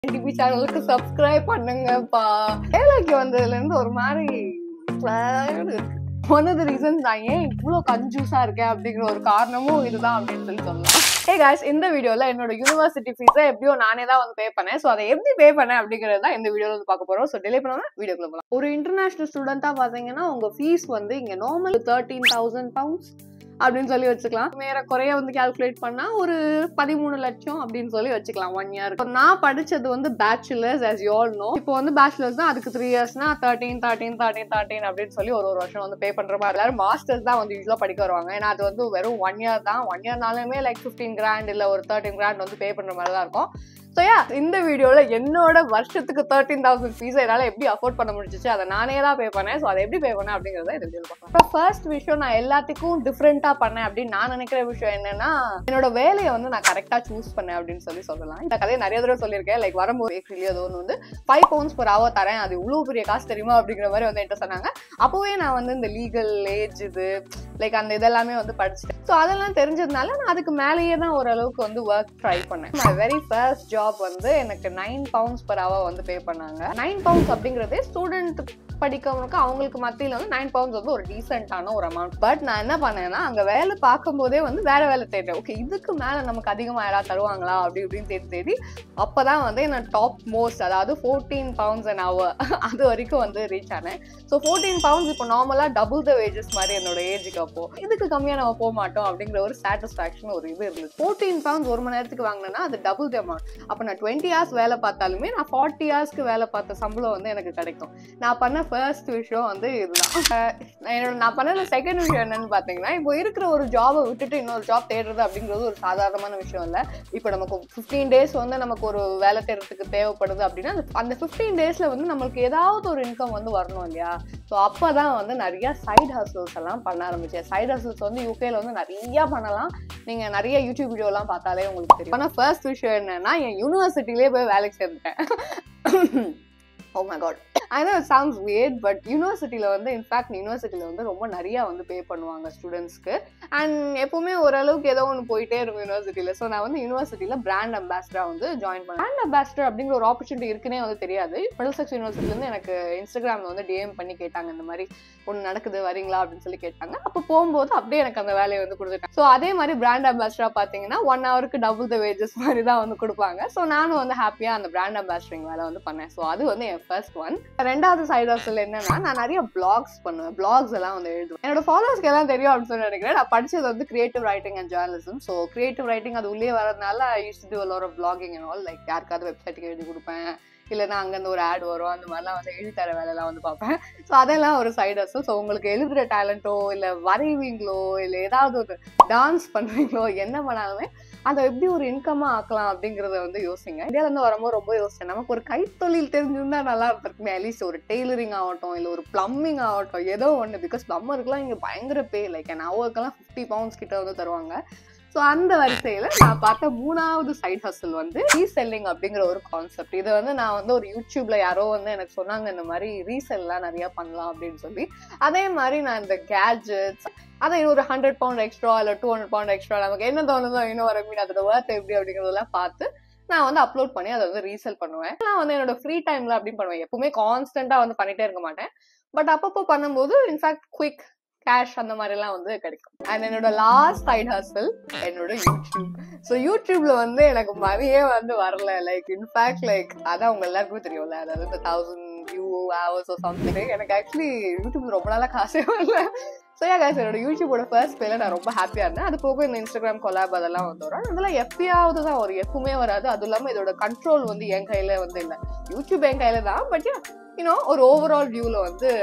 TV சேனலுக்கு subscribe பண்ணுங்கப்பா வேலைக்கு வந்ததுல இருந்து ஒரு மாதிரி ஒன் ஆஃப் த ரீசன்ஸ் நான் ஏன் இவ்வளோ கன்ஜூஸா இருக்கேன் அப்படிங்கிற ஒரு காரணமும் இதுதான் அப்படின்னு சொல்லி சொல்லலாம் ஹே guys இந்த வீடியோல என்னோட யூனிவர்சிட்டி ஃபீஸை எப்படியோ நானே தான் வந்து பே பண்ணேன் ஸோ அதை எப்படி பே பண்ணேன் அப்படிங்கிறது தான் இந்த வீடியோல வந்து பார்க்க போறோம் ஸோ டிலே பண்ணாம வீடியோக்குள்ள போகலாம் ஒரு இன்டர்நேஷனல் ஸ்டூடெண்டா பாத்தீங்கன்னா உங்க ஃபீஸ் வந்து இங்க நார்மல் தேர்ட்டீன் தௌசண்ட் பவுண்ட்ஸ் அப்படின்னு சொல்லி வச்சுக்கலாம் வேற குறைய வந்து கால்குலேட் பண்ணா ஒரு பதிமூணு லட்சம் அப்படின்னு சொல்லி வச்சுக்கலாம் ஒன் இயர் நான் படிச்சது வந்து bachelors as you all know இப்போ வந்து பேச்சுலர்ஸ் தான் அதுக்கு த்ரீ இயர்ஸ்னா தேர்ட்டீன் தேர்ட்டீன் தேர்ட்டீன் தேர்ட்டீன் அப்படின்னு சொல்லி ஒரு ஒரு வருஷம் வந்து பே பண்ற மாதிரி எல்லாரும் மாஸ்டர்ஸ் தான் வந்து யூஸ்வலா படிக்க வருவாங்க ஏன்னா அது வந்து வெறும் ஒன் இயர் தான் ஒன் இயர்னாலுமே லைக் ஃபிஃப்டீன் கிராண்ட் இல்ல ஒரு தேர்ட்டின் கிராண்ட் வந்து பே பண்ற மாதிரி தான் இருக்கும் ஸோ யா இந்த வீடியோல என்னோட வருஷத்துக்கு தேர்ட்டீன் தௌசண்ட் ஃபீஸ் என்னால் எப்படி அஃபோர்ட் பண்ண முடிஞ்சிச்சு அதை நானே தான் பே பண்ணேன் ஸோ அதை எப்படி பே பண்ணேன் அப்படிங்கிறத இந்த வீடியோ பார்க்கலாம் அப்புறம் ஃபர்ஸ்ட் விஷயம் நான் எல்லாத்துக்கும் டிஃப்ரெண்ட்டாக பண்ணேன் அப்படின்னு நான் நினைக்கிற விஷயம் என்னன்னா என்னோட வேலையை வந்து நான் கரெக்டாக சூஸ் பண்ணேன் அப்படின்னு சொல்லி சொல்லலாம் இந்த கதையை நிறைய தடவை சொல்லியிருக்கேன் லைக் வரும்போது ஏப்ரில் ஏதோ ஒன்று வந்து ஃபைவ் பவுண்ட்ஸ் per hour தரேன் அது இவ்வளோ பெரிய காசு தெரியுமா அப்படிங்கிற மாதிரி வந்து என்கிட்ட சொன்னாங்க அப்போவே நான் வந்து இந்த லீகல் ஏஜ் இது லைக் அந்த இதெல்லாமே வந்து படிச்சிட்டேன் ஸோ அதெல்லாம் தெரிஞ்சதுனால நான் அதுக்கு மேலேயே தான் ஓரளவுக்கு வந்து ஒர்க் ட்ரை பண்ணேன் மை வெரி ஃபர்ஸ்ட் ஜாப் வந்து எனக்கு நைன் பவுண்ட்ஸ் per hour வந்து பே பண்ணாங்க நைன் பவுண்ட்ஸ் அப்படிங்கிறதே ஸ்டூடெண்ட் படிக்கிறவங்களுக்கு அவங்களுக்கு மத்தியில் வந்து நைன் பவுண்ட்ஸ் வந்து ஒரு டீசென்டான ஒரு அமௌண்ட் பட் நான் என்ன பண்ணேன்னா அங்கே வேலை பார்க்கும்போதே வந்து வேற வேலை தேடுறேன் ஓகே இதுக்கு மேலே நமக்கு அதிகமாக யாராவது தருவாங்களா அப்படி இப்படின்னு தேடி தேடி அப்போ தான் வந்து நான் டாப் மோஸ்ட் அதாவது ஃபோர்டீன் பவுண்ட்ஸ் அண்ட் ஹவர் அது வரைக்கும் வந்து ரீச் ஆனேன் ஸோ ஃபோர்டீன் பவுண்ட்ஸ் இப்போ நார்மலாக டபுள் த வேஜஸ் மாதிரி என்னோட ஏஜுக்கு அப்போ இதுக்கு கம்மியாக நம்ம போக மாட்டோம் அப்படிங்கிற ஒரு சாட்டிஸ்ஃபேக்ஷன் ஒரு இது இருந்தது ஃபோர்டீன் பவுண்ட்ஸ் ஒரு மணி நேரத்துக்கு வாங்கினேன்னா அது டபுள் தி அமௌண்ட் அப்போ நான் டுவெண்ட்டி ஹவர்ஸ் வேலை பார்த்தாலுமே நான் ஃபார்ட்டி ஹவர்ஸ்க்கு வேலை பார்த்த சம்பளம் வந்து எனக்கு கிடைக்கும் நான் பண்ண ஃபர்ஸ்ட் விஷயம் வந்து இதுதான் அஹ் நான் என்னோட நான் பண்ண செகண்ட் விஷயம் என்னன்னு பார்த்தீங்கன்னா இப்போ இருக்கிற ஒரு ஜாபை விட்டுட்டு இன்னொரு ஜாப் தேடுறது அப்படிங்கிறது ஒரு சாதாரணமான விஷயம் இல்லை இப்போ நமக்கு ஃபிஃப்டீன் டேஸ் வந்து நமக்கு ஒரு வேலை தேடுறதுக்கு தேவைப்படுது அப்படின்னா அந்த- அந்த ஃபிஃப்டீன் டேஸ்ல வந்து நம்மளுக்கு ஏதாவது ஒரு இன்கம் வந்து வரணும் இல்லையா ஸோ அப்போ தான் வந்து நிறைய சைட் ஹஸ்டல்ஸ் எல்லாம் பண்ண ஆரம்பிச்சேன் சைட் ஹஸ்டல்ஸ் வந்து யூகேல வந்து நிறைய பண்ணலாம் நீங்க நிறைய யூடியூப் வீடியோலாம் பார்த்தாலே உங்களுக்கு தெரியும் ஆனால் ஃபர்ஸ்ட் விஷயம் என்னன்னா என் யூனிவர்சிட்டிலே போய் வேலைக்கு சேர்ந்துட்டேன் oh my god I know sounds weird but யூனிவர்சிட்டியில் வந்து இன்ஃபேக்ட் யூனிவர்சிட்டியில் வந்து ரொம்ப நிறைய வந்து பே பண்ணுவாங்க ஸ்டூடெண்ட்ஸ்க்கு அண்ட் எப்பவுமே ஓரளவுக்கு ஏதோ ஒன்று போயிட்டே இருக்கும் யூனிவர்சிட்டியில் ஸோ நான் வந்து யூனிவர்சிட்டியில் பிராண்ட் அம்பாசிடராக வந்து ஜாயின் பண்ணேன் பிராண்ட் அம்பாசிடர் அப்படிங்கிற ஒரு ஆப்பர்ச்சுனிட்டி இருக்குன்னே வந்து தெரியாது மிடில்செக்ஸ் யூனிவர்சிட்டிலேருந்து எனக்கு இன்ஸ்டாகிராமில் வந்து டிஎம் பண்ணி கேட்டாங்க இந்த மாதிரி ஒன்று நடக்குது வரீங்களா அப்படின்னு சொல்லி கேட்டாங்க அப்போ போகும்போது அப்படியே எனக்கு அந்த வேலையை வந்து கொடுத்துட்டாங்க ஸோ அதே மாதிரி பிராண்ட் அம்பாசிடராக பார்த்தீங்கன்னா ஒன் ஹவருக்கு டபுள் த வேஜஸ் மாதிரி தான் வந்து கொடுப்பாங்க ஸோ நானும் வந்து ஹாப்பியாக அந்த பிராண்ட் அம்பாசிடரிங் வேலை வந்து பண்ணேன் ஸோ அது வந்து என் ஃபர்ஸ்ட் ஒன் ரெண்டாவது சைடு ஹாஸ்டல் என்னன்னா நான் நிறைய பிளாக்ஸ் பண்ணுவேன் பிளாக்ஸ் எல்லாம் வந்து எழுதுவேன் என்னோட ஃபாலோவர்ஸ்க்கு எல்லாம் தெரியும் அப்படின்னு சொல்லி நினைக்கிறேன் நான் படிச்சது வந்து creative writing and journalism so creative writing அது உள்ளே வரதுனால யூஸ் டு ஒரு பிளாகிங் அண்ட் ஆல் லைக் யாருக்காவது வெப்சைட்டுக்கு எழுதி கொடுப்பேன் இல்லைன்னா அங்கேருந்து ஒரு ஆட் வரும் அந்த மாதிரிலாம் வந்து எழுதி தர வேலையெல்லாம் வந்து பார்ப்பேன் ஸோ அதெல்லாம் ஒரு சைடு ஹஸ்டல் ஸோ உங்களுக்கு எழுதுகிற டேலண்ட்டோ இல்லை வரைவீங்களோ இல்லை ஏதாவது ஒரு டான்ஸ் பண்ணுவீங்களோ என்ன பண்ணாலுமே அதை எப்படி ஒரு இன்கமாக ஆக்கலாம் அப்படிங்கிறத வந்து யோசிங்க இந்தியாவிலேருந்து வரும்போது ரொம்ப யோசிச்சேன் நமக்கு ஒரு கைத்தொழில் தெரிஞ்சிருந்தா நல்லா இருந்திருக்குமே அட்லீஸ்ட் ஒரு டெய்லரிங் ஆகட்டும் இல்லை ஒரு ப்ளம்பிங் ஆகட்டும் ஏதோ ஒன்று பிகாஸ் ப்ளம்பருக்குலாம் இங்கே பயங்கர பே லைக் என் ஹவருக்கெல்லாம் ஃபிஃப்டி பவுண்ட்ஸ் கிட்ட வந்து தருவாங்க ஸோ அந்த வரிசையில் நான் பார்த்த மூணாவது சைட் ஹஸ்டல் வந்து ரீசெல்லிங் அப்படிங்கிற ஒரு கான்செப்ட் இது வந்து நான் வந்து ஒரு யூடியூப்ல யாரோ வந்து எனக்கு சொன்னாங்க இந்த மாதிரி ரீசெல்லாம் நிறைய பண்ணலாம் அப்படின்னு சொல்லி அதே மாதிரி நான் இந்த கேட்ஜெட்ஸ் அதை ஒரு ஹண்ட்ரட் பவுண்ட் எக்ஸ்ட்ரா இல்லை டூ ஹண்ட்ரட் பவுண்ட் எக்ஸ்ட்ரா நமக்கு என்ன தோணுதோ இன்னும் வர மீன் அதோட ஒர்த் எப்படி அப்படிங்கிறதெல்லாம் பார்த்து நான் வந்து அப்லோட் பண்ணி அதை வந்து ரீசெல் பண்ணுவேன் நான் வந்து என்னோட ஃப்ரீ டைம்ல அப்படின்னு பண்ணுவேன் எப்பவுமே கான்ஸ்டன்டா வந்து பண்ணிட்டே இருக்க மாட்டேன் பட் அப்பப்போ பண்ணும்போது இன்ஃபேக்ட் குயிக் கேஷ் அந்த மாதிரி எல்லாம் வந்து கிடைக்கும் அண்ட் என்னோட லாஸ்ட் சைட் ஹாஸ்டல் என்னோட யூடியூப் ஸோ யூடியூப்ல வந்து எனக்கு மணியே வந்து வரல லைக் இன்ஃபேக்ட் லைக் அதான் உங்க எல்லாருக்குமே தெரியும்ல அதாவது இந்த தௌசண்ட் வியூ ஹவர்ஸ் சம்திங் எனக்கு ஆக்சுவலி யூடியூப்ல ரொம்ப நாளா காசே வரல ஸோ யா guys என்னோட யூடியூபோட ஃபர்ஸ்ட் பேல நான் ரொம்ப ஹாப்பியா இருந்தேன் அது போக இந்த இன்ஸ்டாகிராம் கொலாப் அதெல்லாம் வந்து வரும் அதெல்லாம் எப்பயாவது தான் வரும் எப்பவுமே வராது அதுவும் இல்லாமல் இதோட கண்ட்ரோல் வந்து என் கையில வந்து இல்லை யூடியூப் என் கையில தான் பட் யூனோ ஒரு ஓவரால் வியூல வந்து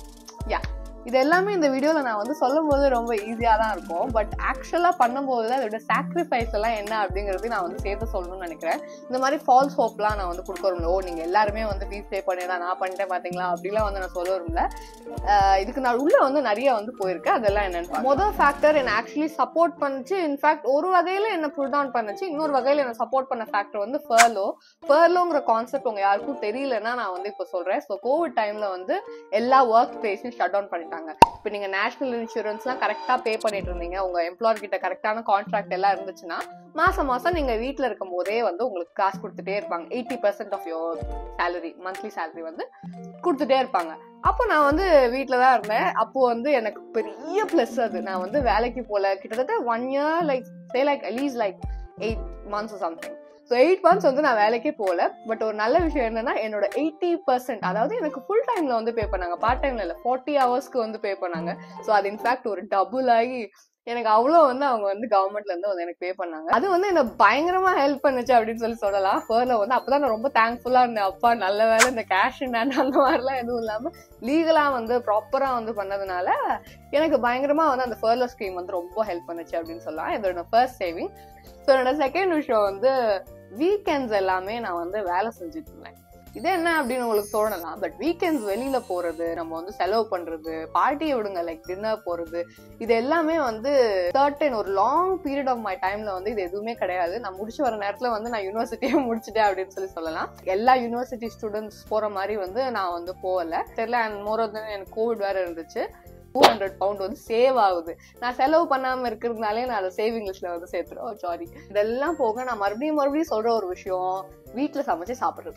யா இது எல்லாமே இந்த வீடியோல நான் வந்து சொல்லும் போது ரொம்ப ஈஸியா தான் இருக்கும் பட் ஆக்சுவலா பண்ணும்போது தான் இதோட சாக்ரிஃபைஸ் எல்லாம் என்ன அப்படிங்கறது நான் வந்து சேர்த்து சொல்லணும்னு நினைக்கிறேன் இந்த மாதிரி ஃபால்ஸ் ஹோப்லாம் நான் வந்து கொடுக்க விரும்பல ஓ நீங்க எல்லாருமே வந்து ஃபீஸ் பே பண்ணிடா நான் பண்ணிட்டேன் பாத்தீங்களா அப்படிலாம் வந்து நான் சொல்ல விரும்பல ஆஹ் இதுக்கு நான் உள்ள வந்து நிறைய வந்து போயிருக்கு அதெல்லாம் என்னன்னு மொதல் ஃபேக்டர் என்ன ஆக்சுவலி சப்போர்ட் பண்ணுச்சு இன்ஃபேக்ட் ஒரு வகையில என்ன புல் டவுன் பண்ணுச்சு இன்னொரு வகையில என்ன சப்போர்ட் பண்ண ஃபேக்டர் வந்து ஃபர்லோ ஃபர்லோங்கிற கான்செப்ட் உங்க யாருக்கும் தெரியலன்னா நான் வந்து இப்போ சொல்றேன் ஸோ கோவிட் டைம்ல வந்து எல்லா ஒர்க் பிளேஸையும் ஷட் டவுன் பண்ணிட்டாங்க கொடுக்குறாங்க இப்போ நீங்க நேஷனல் இன்சூரன்ஸ்லாம் கரெக்டா பே பண்ணிட்டு இருந்தீங்க உங்க எம்ப்ளாயர் கிட்ட கரெக்டான கான்ட்ராக்ட் எல்லாம் இருந்துச்சுன்னா மாசம் மாசம் நீங்க வீட்ல இருக்கும் போதே வந்து உங்களுக்கு காசு கொடுத்துட்டே இருப்பாங்க eighty percent of your salary monthly salary வந்து கொடுத்துட்டே இருப்பாங்க அப்போ நான் வந்து வீட்டில் தான் இருந்தேன் அப்போ வந்து எனக்கு பெரிய ப்ளஸ் அது நான் வந்து வேலைக்கு போல கிட்டத்தட்ட one year like say like at least like eight months something so eight months வந்து நான் வேலைக்கே போகல பட் ஒரு நல்ல விஷயம் என்னன்னா என்னோட எயிட்டி பர்சன்ட் அதாவது எனக்கு ஃபுல் டைம்ல வந்து பே பண்ணாங்க பார்ட் டைம்ல இல்லை ஃபார்ட்டி ஹவர்ஸ்க்கு வந்து பே பண்ணாங்க ஸோ அது இன்ஃபேக்ட் ஒரு டபுள் ஆகி எனக்கு அவ்வளோ வந்து அவங்க வந்து கவர்மெண்ட்ல இருந்து வந்து எனக்கு பே பண்ணாங்க அது வந்து என்ன பயங்கரமா ஹெல்ப் பண்ணுச்சு அப்படின்னு சொல்லி சொல்லலாம் ஃபர்ல வந்து அப்பதான் நான் ரொம்ப தேங்க்ஃபுல்லா இருந்தேன் அப்பா நல்ல வேலை இந்த கேஷ் நான் அந்த மாதிரிலாம் எதுவும் இல்லாம லீகலா வந்து ப்ராப்பரா வந்து பண்ணதுனால எனக்கு பயங்கரமா வந்து அந்த ஃபர்ல ஸ்கீம் வந்து ரொம்ப ஹெல்ப் பண்ணுச்சு அப்படின்னு சொல்லலாம் இதோட ஃபர்ஸ்ட் சேவிங் ஸோ என்னோட செகண்ட் விஷயம் வந்து வீக்கெண்ட்ஸ் எல்லாமே நான் வந்து வேலை செஞ்சுட்டு இருந்தேன் இது என்ன அப்படின்னு உங்களுக்கு தோணலாம் பட் வீக்கெண்ட்ஸ் வெளியில போறது நம்ம வந்து செலவு பண்றது பார்ட்டியை விடுங்க லைக் டின்னர் போறது இது எல்லாமே வந்து சர்டன் ஒரு லாங் பீரியட் ஆஃப் மை டைம்ல வந்து இது எதுவுமே கிடையாது நான் முடிச்சு வர நேரத்துல வந்து நான் யூனிவர்சிட்டியே முடிச்சிட்டேன் அப்படின்னு சொல்லி சொல்லலாம் எல்லா யூனிவர்சிட்டி ஸ்டூடெண்ட்ஸ் போற மாதிரி வந்து நான் வந்து போகல தெரியல அண்ட் மோர் எனக்கு கோவிட் வேற இருந்துச்சு டூ ஹண்ட்ரட் பவுண்ட் வந்து சேவ் ஆகுது நான் செலவு பண்ணாம இருக்கிறதுனாலே நான் அதை சேவிங் லிஸ்ட்ல வந்து சேர்த்துருவோம் சாரி இதெல்லாம் போக நான் மறுபடியும் மறுபடியும் சொல்ற ஒரு விஷயம் வீட்டுல சமைச்சு சாப்பிடுறது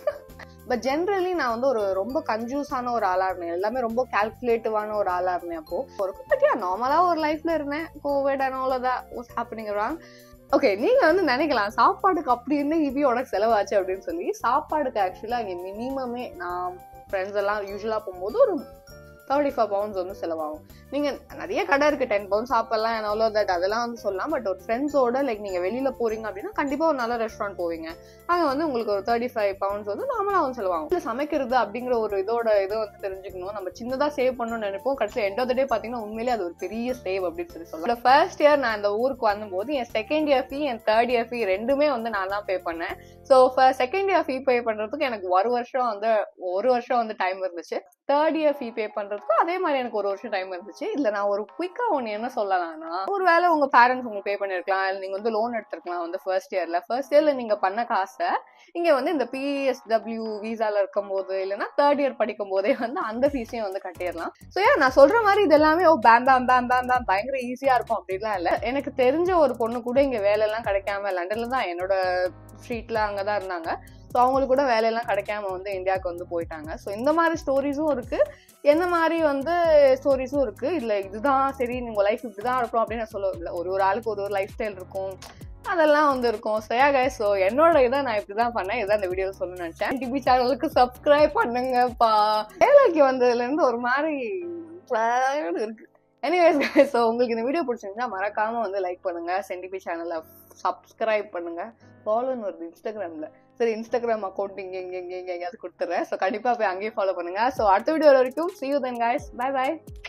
பட் ஜென்ரலி நான் வந்து ஒரு ரொம்ப கன்ஜூஸான ஒரு ஆளா இருந்தேன் எல்லாமே ரொம்ப கால்குலேட்டிவான ஒரு ஆளா இருந்தேன் அப்போ ஒரு பத்தியா நார்மலா ஒரு லைஃப்ல இருந்தேன் கோவிட் அண்ட் அவ்வளோதான் வாஸ் ஹேப்பனிங் ராங் ஓகே நீங்க வந்து நினைக்கலாம் சாப்பாடுக்கு அப்படி இருந்து இது உனக்கு செலவாச்சு அப்படின்னு சொல்லி சாப்பாடுக்கு ஆக்சுவலா இங்க மினிமமே நான் ஃப்ரெண்ட்ஸ் எல்லாம் யூஸ்வலா போகும்போது ஒரு தேர்ட்டி ஃபைவ் பவுண்ட்ஸ் வந்து செலவாகும் நீங்க நிறைய கடை இருக்கு டென் பவுண்ட் சாப்பிடலாம் and all of that அதெல்லாம் வந்து சொல்லலாம் பட் ஒரு ஃப்ரெண்ட்ஸோட லைக் நீங்க வெளியில போறீங்க அப்படின்னா கண்டிப்பா ஒரு நல்ல ரெஸ்டாரண்ட் போவீங்க அங்க வந்து உங்களுக்கு ஒரு தேர்ட்டி ஃபைவ் பவுண்ட்ஸ் வந்து நார்மலா வந்து செலவாகும் இல்ல சமைக்கிறது அப்படிங்கிற ஒரு இதோட இதை வந்து தெரிஞ்சுக்கணும் நம்ம சின்னதா சேவ் பண்ணணும்னு நினைப்போம் கடைசியில் எண்ட் ஆஃப் த டே பாத்தீங்கன்னா உண்மையிலே அது ஒரு பெரிய சேவ் அப்படின்னு சொல்லி சொல்லலாம் ஃபர்ஸ்ட் இயர் நான் இந்த ஊருக்கு வந்தபோது என் செகண்ட் இயர் ஃபீ என் தேர்ட் இயர் ஃபீ ரெண்டுமே வந்து நான் தான் பே பண்ணேன் so second year fee pay பண்றதுக்கு எனக்கு ஒரு வருஷம் வந்து ஒரு வருஷம் வந்து டைம் இருந்துச்சு தேர்ட் இயர் ஃபீ பே பண்றதுக்கும் அதே மாதிரி எனக்கு ஒரு வருஷம் டைம் இருந்துச்சு இதுல நான் ஒரு குயிக்கா ஒன்னு என்ன சொல்லலாம்னா ஒரு வேளை உங்க பேரண்ட்ஸ் உங்களுக்கு பே பண்ணிருக்கலாம் இல்ல நீங்க வந்து லோன் எடுத்திருக்கலாம் வந்து ஃபர்ஸ்ட் இயர்ல ஃபர்ஸ்ட் இயர்ல நீங்க பண்ண காசை இங்க வந்து இந்த பிஎஸ்டபிள்யூ விசால இருக்கும் போது இல்லைன்னா தேர்ட் இயர் படிக்கும் போதே வந்து அந்த ஃபீஸையும் வந்து கட்டிடலாம் ஸோ ஏன் நான் சொல்ற மாதிரி இது எல்லாமே ஓ பேம் பேம் பேம் பேம் பேம் பயங்கர ஈஸியா இருக்கும் அப்படிலாம் இல்ல எனக்கு தெரிஞ்ச ஒரு பொண்ணு கூட இங்க வேலை எல்லாம் கிடைக்காம லண்டன்ல தான் என்னோட ஸ்ட்ரீட்ல அங்கதான் இருந்தாங்க ஸோ அவங்களுக்கு கூட வேலையெல்லாம் கிடைக்காம வந்து இந்தியாவுக்கு வந்து போயிட்டாங்க ஸோ இந்த மாதிரி ஸ்டோரிஸும் இருக்கு என்ன மாதிரி வந்து ஸ்டோரிஸும் இருக்கு இல்ல இதுதான் சரி உங்க லைஃப் இப்படிதான் இருக்கும் அப்படின்னு நான் சொல்ல இல்லை ஒரு ஒரு ஆளுக்கு ஒரு ஒரு லைஃப் ஸ்டைல் இருக்கும் அதெல்லாம் வந்து இருக்கும் சயா கை ஸோ என்னோட இதை நான் இப்படிதான் பண்ணேன் இதான் இந்த வீடியோ சொல்ல நினைச்சேன் டிபி சேனலுக்கு சப்ஸ்கிரைப் பண்ணுங்கப்பா வேலைக்கு வந்ததுல இருந்து ஒரு மாதிரி இருக்கு எனிவேஸ் ஸோ உங்களுக்கு இந்த வீடியோ பிடிச்சிருந்தா மறக்காம வந்து லைக் பண்ணுங்க சென்டிபி சேனலை சப்ஸ்கிரைப் பண்ணுங்க ஃபாலோன்னு வருது இன்ஸ்டாகிராம்ல சரி இன்ஸ்டாகிராம் அக்கௌண்ட் இங்க இங்க இங்க எங்கேயாவது கொடுத்துறேன் ஸோ கண்டிப்பா போய் அங்கேயே ஃபாலோ பண்ணுங்க ஸோ அடுத்த வீடியோ வரைக்கும் see you then guys bye bye